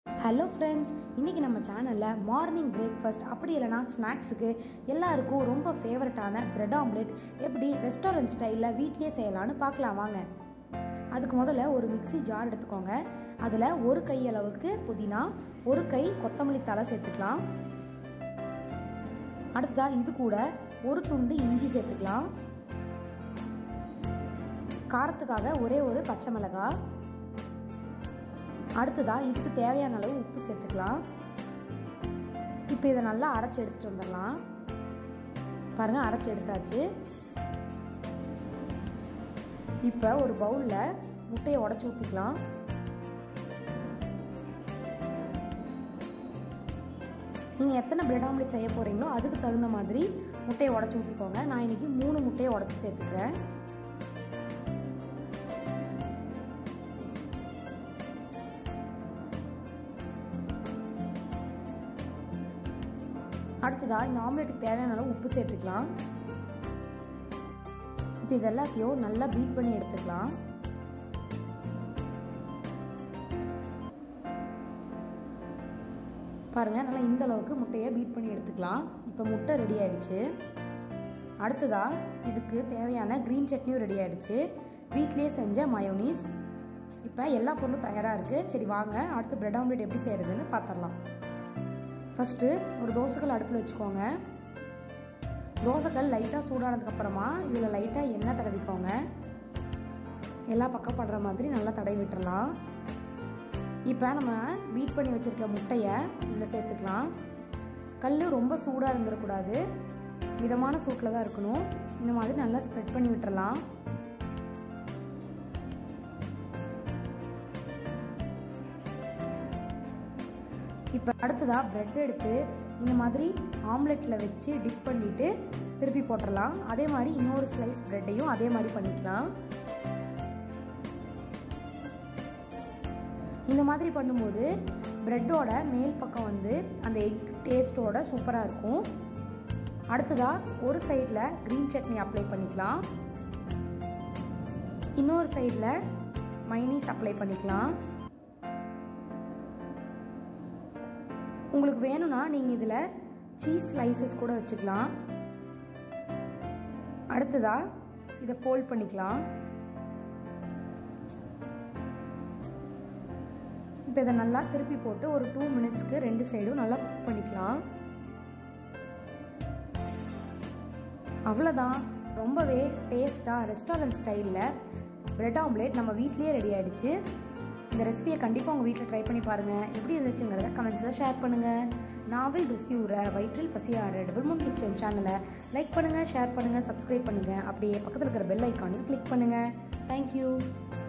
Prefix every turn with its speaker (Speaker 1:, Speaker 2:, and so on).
Speaker 1: hello friends இன்றைக்கி நம்ம சேனலில் மார்னிங் பிரேக்ஃபாஸ்ட் அப்படி இல்லைனா ஸ்நாக்ஸுக்கு எல்லாருக்கும் ரொம்ப ஃபேவரட்டான பிரெட் ஆம்லெட் எப்படி ரெஸ்டாரண்ட் ஸ்டைலில் வீட்லேயே செய்யலான்னு பார்க்கலாம் வாங்க அதுக்கு முதல்ல ஒரு மிக்ஸி ஜார் எடுத்துக்கோங்க அதில் ஒரு கை அளவுக்கு புதினா ஒரு கை கொத்தமல்லி தலை சேர்த்துக்கலாம் அடுத்ததாக இது கூட ஒரு துண்டு இஞ்சி சேர்த்துக்கலாம் காரத்துக்காக ஒரே ஒரு பச்சை மிளகாய் அடுத்ததாக இதுக்கு தேவையான அளவு உப்பு சேர்த்துக்கலாம் இப்போ இதை நல்லா அரைச்சி எடுத்துகிட்டு வந்துடலாம் பாருங்கள் அரைச்சி எடுத்தாச்சு இப்போ ஒரு பவுலில் முட்டையை உடச்சி ஊற்றிக்கலாம் நீங்கள் எத்தனை பிரெட் ஆம்லெட் செய்ய போகிறீங்களோ அதுக்கு தகுந்த மாதிரி முட்டையை உடச்சி ஊற்றிக்கோங்க நான் இன்றைக்கி மூணு முட்டையை உடச்சி சேர்த்துக்கிறேன் அடுத்ததாக இந்த ஆம்லெட்டுக்கு தேவையான அளவு உப்பு சேர்த்துக்கலாம் இப்போ இது எல்லாத்தையும் நல்லா பீட் பண்ணி எடுத்துக்கலாம் பாருங்கள் நல்லா இந்த அளவுக்கு முட்டையை பீட் பண்ணி எடுத்துக்கலாம் இப்போ முட்டை ரெடி ஆயிடுச்சு அடுத்ததாக இதுக்கு தேவையான க்ரீன் சட்னியும் ரெடி ஆயிடுச்சு வீட்லேயே செஞ்ச மயோனீஸ் இப்போ எல்லா பொருளும் தயாராக இருக்குது சரி வாங்க அடுத்து பிரெட் ஆம்லெட் எப்படி செய்கிறதுன்னு பார்த்துடலாம் ஃபஸ்ட்டு ஒரு தோசைக்கல் அடுப்பில் வச்சுக்கோங்க தோசைக்கல் லைட்டாக சூடானதுக்கப்புறமா இதில் லைட்டாக எண்ணெய் தடவிக்கோங்க எல்லா பக்கம் படுற மாதிரி நல்லா தடவி விட்டுறலாம் இப்போ நம்ம பீட் பண்ணி வச்சுருக்க முட்டையை இதில் சேர்த்துக்கலாம் கல் ரொம்ப சூடாக இருந்துடக்கூடாது மிதமான சூட்டில் தான் இருக்கணும் இந்த மாதிரி நல்லா ஸ்ப்ரெட் பண்ணி விட்டுறலாம் இப்போ அடுத்ததாக ப்ரெட் எடுத்து இந்த மாதிரி ஆம்லெட்டில் வச்சு டிப் பண்ணிவிட்டு திருப்பி போட்டுடலாம் அதே மாதிரி இன்னொரு ஸ்லைஸ் ப்ரெட்டையும் அதே மாதிரி பண்ணிக்கலாம் இந்த மாதிரி பண்ணும்போது ப்ரெட்டோட மேல் பக்கம் வந்து அந்த எக் டேஸ்ட்டோட சூப்பராக இருக்கும் அடுத்ததாக ஒரு சைடில் க்ரீன் சட்னி அப்ளை பண்ணிக்கலாம் இன்னொரு சைடில் மைனீஸ் அப்ளை பண்ணிக்கலாம் உங்களுக்கு வேணும்னா நீங்கள் இதில் சீஸ் ஸ்லைசஸ் கூட வச்சுக்கலாம் அடுத்ததாக இதை ஃபோல்ட் பண்ணிக்கலாம் இப்போ இதை நல்லா திருப்பி போட்டு ஒரு டூ மினிட்ஸ்க்கு ரெண்டு சைடும் நல்லா குக் பண்ணிக்கலாம் அவ்வளோதான் ரொம்பவே டேஸ்ட்டாக ரெஸ்டாரண்ட் ஸ்டைலில் பிரெட் ஆம்லேட் நம்ம வீட்லேயே ரெடி ஆகிடுச்சு இந்த ரெசிபியை கண்டிப்பாக உங்கள் வீட்டில் ட்ரை பண்ணி பாருங்கள் எப்படி இருந்துச்சுங்கிறத கமெண்ட்ஸில் ஷேர் பண்ணுங்கள் நாவல் ருசியூர வயிற்றில் பசியார டபுள் மூன் கிச்சன் சேனலை லைக் பண்ணுங்கள் ஷேர் பண்ணுங்கள் சப்ஸ்கிரைப் பண்ணுங்கள் அப்படியே பக்கத்தில் இருக்கிற பெல் ஐக்கானையும் கிளிக் பண்ணுங்கள் தேங்க்யூ